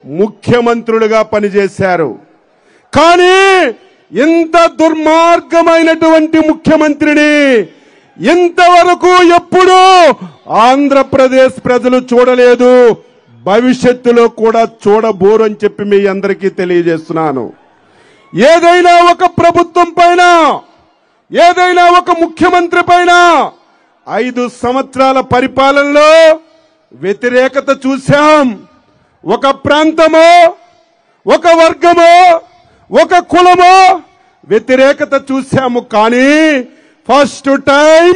ముఖ్యమంత్రులుగా పనిచేశారు కానీ ఇంత దుర్మార్గమైనటువంటి ముఖ్యమంత్రిని ఇంతవరకు ఎప్పుడూ ఆంధ్రప్రదేశ్ ప్రజలు చూడలేదు భవిష్యత్తులో కూడా చూడబోరు అని చెప్పి మీ అందరికీ తెలియజేస్తున్నాను ఏదైనా ఒక ప్రభుత్వం పైన ఏదైనా ఒక ముఖ్యమంత్రి పైన ఐదు సంవత్సరాల పరిపాలనలో వ్యతిరేకత చూశాం ఒక ప్రాంతమో ఒక వర్గమో ఒక కులమో వ్యతిరేకత చూశాము కానీ ఫస్ట్ టైం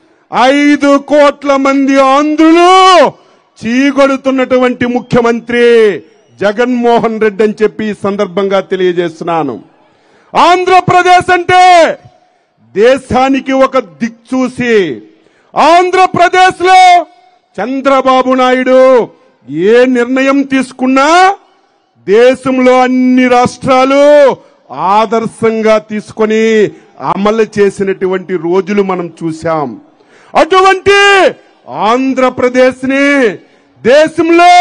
ఐదు కోట్ల మంది ఆంధ్రులు చీగొడుతున్నటువంటి ముఖ్యమంత్రి జగన్మోహన్ రెడ్డి అని చెప్పి ఈ సందర్భంగా తెలియజేస్తున్నాను ఆంధ్రప్రదేశ్ అంటే దేశానికి ఒక దిక్చూసి ఆంధ్రప్రదేశ్ లో చంద్రబాబు నాయుడు ఏ నిర్ణయం తీసుకున్నా దేశంలో అన్ని రాష్ట్రాలు ఆదర్శంగా తీసుకొని అమలు చేసినటువంటి రోజులు మనం చూశాం అటువంటి ఆంధ్రప్రదేశ్ ని దేశంలో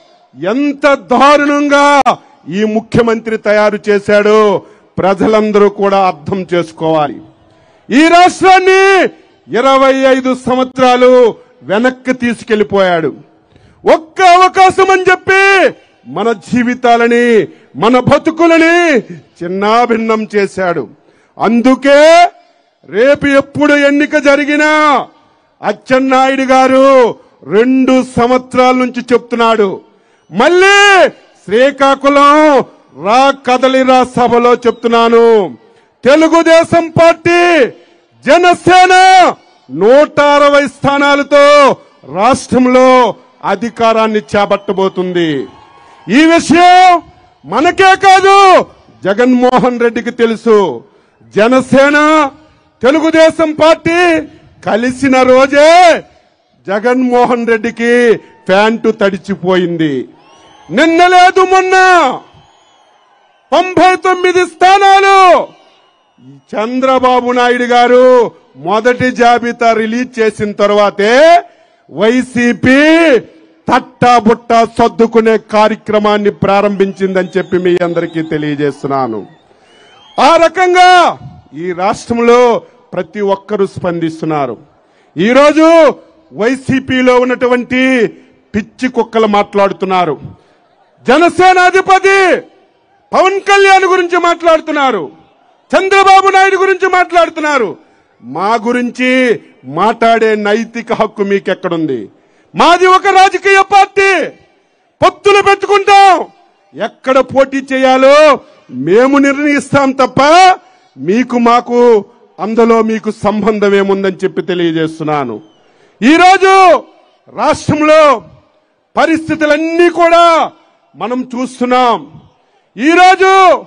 ఎంత దారుణంగా ఈ ముఖ్యమంత్రి తయారు చేశాడో ప్రజలందరూ కూడా అర్థం చేసుకోవాలి ఈ రాష్ట్రాన్ని ఇరవై ఐదు సంవత్సరాలు వెనక్కి తీసుకెళ్లిపోయాడు ఒక్క అవకాశం అని చెప్పి మన జీవితాలని మన బతుకులని చిన్నాభిన్నం చేశాడు అందుకే రేపు ఎప్పుడు ఎన్నిక జరిగినా అచ్చెన్నాయుడు గారు రెండు సంవత్సరాల నుంచి చెప్తున్నాడు మళ్ళీ శ్రీకాకుళం రా కదలిరా సభలో చెప్తున్నాను తెలుగుదేశం పార్టీ జనసేన నూట అరవై స్థానాలతో రాష్ట్రంలో అధికారాన్ని చేపట్టబోతుంది ఈ విషయం మనకే కాదు జగన్మోహన్ రెడ్డికి తెలుసు జనసేన తెలుగుదేశం పార్టీ కలిసిన రోజే జగన్మోహన్ రెడ్డికి ప్యాంటు తడిచిపోయింది నిన్న లేదు మొన్న తొంభై తొమ్మిది స్థానాలు చంద్రబాబు నాయుడు గారు మొదటి జాబితా రిలీజ్ చేసిన తర్వాతే వైసీపీ తట్టాబుట్ట సర్దుకునే కార్యక్రమాన్ని ప్రారంభించిందని చెప్పి మీ అందరికీ తెలియజేస్తున్నాను ఆ రకంగా ఈ రాష్ట్రంలో ప్రతి ఒక్కరూ స్పందిస్తున్నారు ఈరోజు వైసీపీలో ఉన్నటువంటి పిచ్చి కుక్కలు మాట్లాడుతున్నారు జనసేన అధిపతి పవన్ కళ్యాణ్ గురించి మాట్లాడుతున్నారు చంద్రబాబు నాయుడు గురించి మాట్లాడుతున్నారు మా గురించి మాట్లాడే నైతిక హక్కు మీకెక్కడుంది మాది ఒక రాజకీయ పార్టీ పొత్తులు పెట్టుకుంటాం ఎక్కడ పోటీ చేయాలో మేము నిర్ణయిస్తాం తప్ప మీకు మాకు అందులో మీకు సంబంధం ఏముందని చెప్పి తెలియజేస్తున్నాను ఈరోజు రాష్ట్రంలో పరిస్థితులన్నీ కూడా మనం చూస్తున్నాం ఈరోజు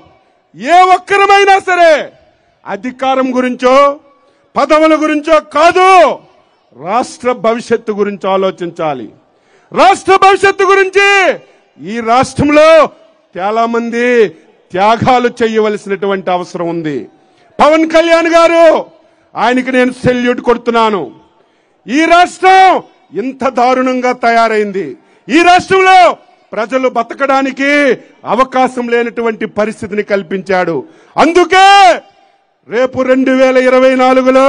ఏ ఒక్కరమైనా సరే అధికారం గురించో పదవుల గురించో కాదు రాష్ట్ర భవిష్యత్తు గురించి ఆలోచించాలి రాష్ట్ర భవిష్యత్తు గురించి ఈ రాష్ట్రంలో చాలా మంది త్యాగాలు చేయవలసినటువంటి అవసరం ఉంది పవన్ కళ్యాణ్ గారు ఆయనకి నేను సెల్యూట్ కొడుతున్నాను ఈ రాష్ట్రం ఇంత దారుణంగా తయారైంది ఈ రాష్ట్రంలో ప్రజలు బతకడానికి అవకాశం లేనటువంటి పరిస్థితిని కల్పించాడు అందుకే రేపు రెండు వేల ఇరవై నాలుగులో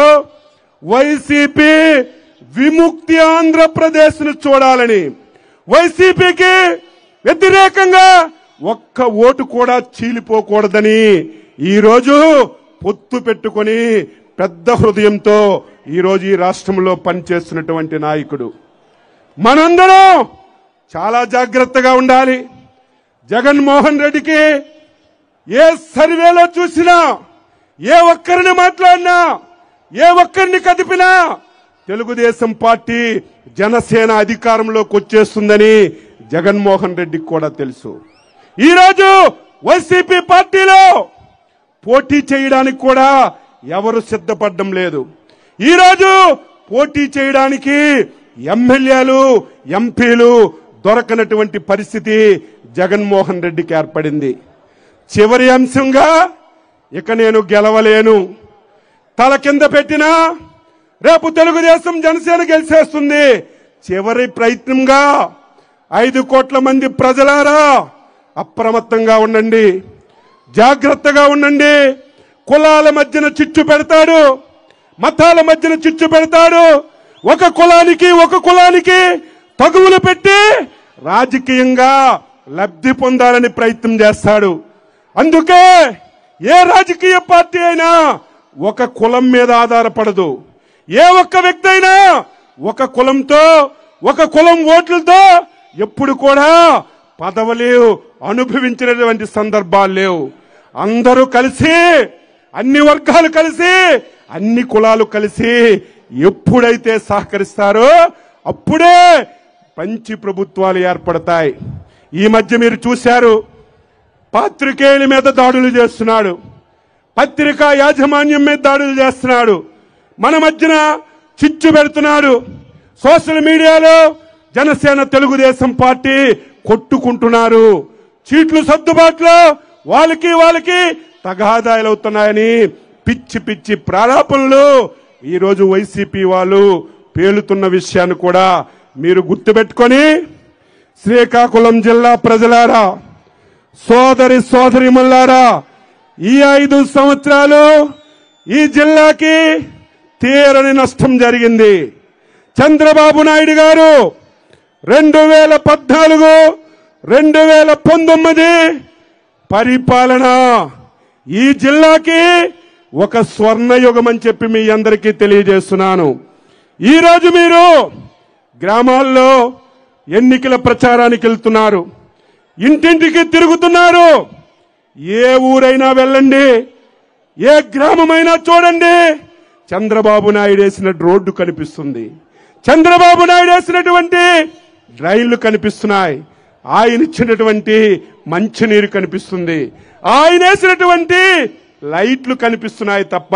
వైసీపీ విముక్తి ఆంధ్రప్రదేశ్ ను చూడాలని వైసీపీకి వ్యతిరేకంగా ఒక్క ఓటు కూడా చీలిపోకూడదని ఈరోజు పొత్తు పెట్టుకొని పెద్ద హృదయంతో ఈరోజు ఈ రాష్ట్రంలో పనిచేస్తున్నటువంటి నాయకుడు మనందరం చాలా జాగ్రత్తగా ఉండాలి జగన్మోహన్ రెడ్డికి ఏ సర్వేలో చూసినా ఏ ఒక్కరిని మాట్లాడినా ఏ ఒక్కరిని కదిపినా తెలుగుదేశం పార్టీ జనసేన అధికారంలోకి వచ్చేస్తుందని జగన్మోహన్ రెడ్డికి కూడా తెలుసు ఈరోజు వైసీపీ పార్టీలో పోటీ చేయడానికి కూడా ఎవరు సిద్ధపడడం లేదు ఈరోజు పోటీ చేయడానికి ఎమ్మెల్యేలు ఎంపీలు దొరకనటువంటి పరిస్థితి జగన్మోహన్ రెడ్డికి ఏర్పడింది చివరి అంశంగా ఇక నేను గెలవలేను తల కింద పెట్టినా రేపు తెలుగుదేశం జనసేన గెలిచేస్తుంది చివరి ప్రయత్నంగా ఐదు కోట్ల మంది ప్రజలారా అప్రమత్తంగా ఉండండి జాగ్రత్తగా ఉండండి కులాల మధ్యన చిచ్చు పెడతాడు మతాల మధ్యన చిచ్చు పెడతాడు ఒక కులానికి ఒక కులానికి తగువులు పెట్టి రాజకీయంగా లబ్ధి పొందాలని ప్రయత్నం చేస్తాడు అందుకే ఏ రాజకీయ పార్టీ అయినా ఒక కులం మీద ఆధారపడదు ఏ ఒక్క వ్యక్తి అయినా ఒక కులంతో ఒక కులం ఓట్లతో ఎప్పుడు కూడా పదవులు అనుభవించినటువంటి సందర్భాలు లేవు అందరూ కలిసి అన్ని వర్గాలు కలిసి అన్ని కులాలు కలిసి ఎప్పుడైతే సహకరిస్తారో అప్పుడే మంచి ప్రభుత్వాలు ఏర్పడతాయి ఈ మధ్య మీరు చూశారు పాత్రికేయుల మీద దాడులు చేస్తున్నాడు పత్రికా యాజమాన్యం మీద దాడులు చేస్తున్నాడు మన మధ్యన చిచ్చు పెడుతున్నాడు సోషల్ మీడియాలో జనసేన తెలుగుదేశం పార్టీ కొట్టుకుంటున్నారు చీట్లు సర్దుబాట్లో వాళ్ళకి వాళ్ళకి తగాదాలు అవుతున్నాయని పిచ్చి పిచ్చి ప్రారాపణలు ఈరోజు వైసీపీ వాళ్ళు పేలుతున్న విషయాన్ని కూడా మీరు గుర్తుపెట్టుకొని శ్రీకాకుళం జిల్లా ప్రజలారా సోదరి సోదరి మల్లారా ఈ ఐదు సంవత్సరాలు ఈ జిల్లాకి తీరని నష్టం జరిగింది చంద్రబాబు నాయుడు గారు రెండు వేల పద్నాలుగు రెండు వేల పంతొమ్మిది పరిపాలన ఈ జిల్లాకి ఒక స్వర్ణయుగం అని చెప్పి మీ అందరికీ తెలియజేస్తున్నాను ఈరోజు మీరు గ్రామాల్లో ఎన్నికల ప్రచారానికి వెళ్తున్నారు ఇంటింటికి తిరుగుతున్నారు ఏ ఊరైనా వెళ్ళండి ఏ గ్రామమైనా చూడండి చంద్రబాబు నాయుడు వేసిన రోడ్డు కనిపిస్తుంది చంద్రబాబు నాయుడు వేసినటువంటి డ్రైన్లు కనిపిస్తున్నాయి ఆయన ఇచ్చినటువంటి మంచినీరు కనిపిస్తుంది ఆయన వేసినటువంటి లైట్లు కనిపిస్తున్నాయి తప్ప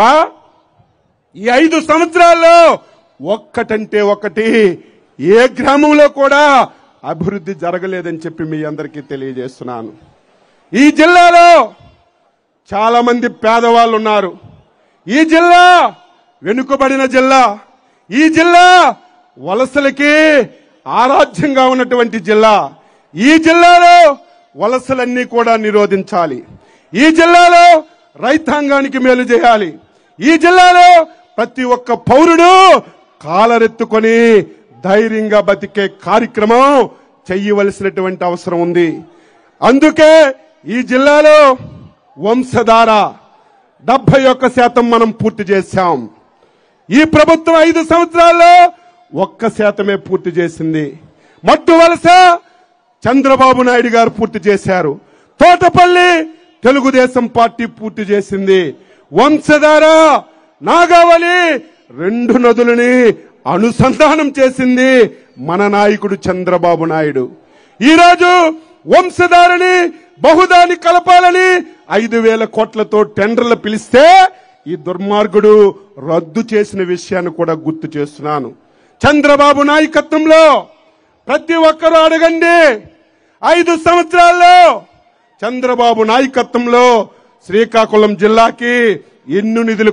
ఈ ఐదు సంవత్సరాల్లో ఒక్కటంటే ఒకటి ఏ గ్రామంలో కూడా అభివృద్ధి జరగలేదని చెప్పి మీ అందరికీ తెలియజేస్తున్నాను ఈ జిల్లాలో చాలా మంది పేదవాళ్ళు ఉన్నారు ఈ జిల్లా వెనుకబడిన జిల్లా ఈ జిల్లా వలసలకి ఆరాధ్యంగా ఉన్నటువంటి జిల్లా ఈ జిల్లాలో వలసలన్నీ కూడా నిరోధించాలి ఈ జిల్లాలో రైతాంగానికి మేలు చేయాలి ఈ జిల్లాలో ప్రతి ఒక్క పౌరుడు కాలరెత్తుకొని ధైర్యంగా బతికే కార్యక్రమం చెయ్యవలసినటువంటి అవసరం ఉంది అందుకే ఈ జిల్లాలో వంశధార డెబ్బై ఒక్క శాతం మనం పూర్తి చేశాం ఈ ప్రభుత్వం ఐదు సంవత్సరాల్లో ఒక్క శాతమే పూర్తి చేసింది మట్టు వలస చంద్రబాబు నాయుడు గారు పూర్తి చేశారు తోటపల్లి తెలుగుదేశం పార్టీ పూర్తి చేసింది వంశధార నాగావళి రెండు నదులని అనుసంధానం చేసింది మన నాయకుడు చంద్రబాబు నాయుడు ఈరోజు వంశధారని బహుదాని కలపాలని ఐదు వేల కోట్లతో టెండర్లు పిలిస్తే ఈ దుర్మార్గుడు రద్దు చేసిన విషయాన్ని కూడా గుర్తు చేస్తున్నాను చంద్రబాబు నాయకత్వంలో ప్రతి ఒక్కరూ అడగండి ఐదు సంవత్సరాల్లో చంద్రబాబు నాయకత్వంలో శ్రీకాకుళం జిల్లాకి ఎన్ను నిధులు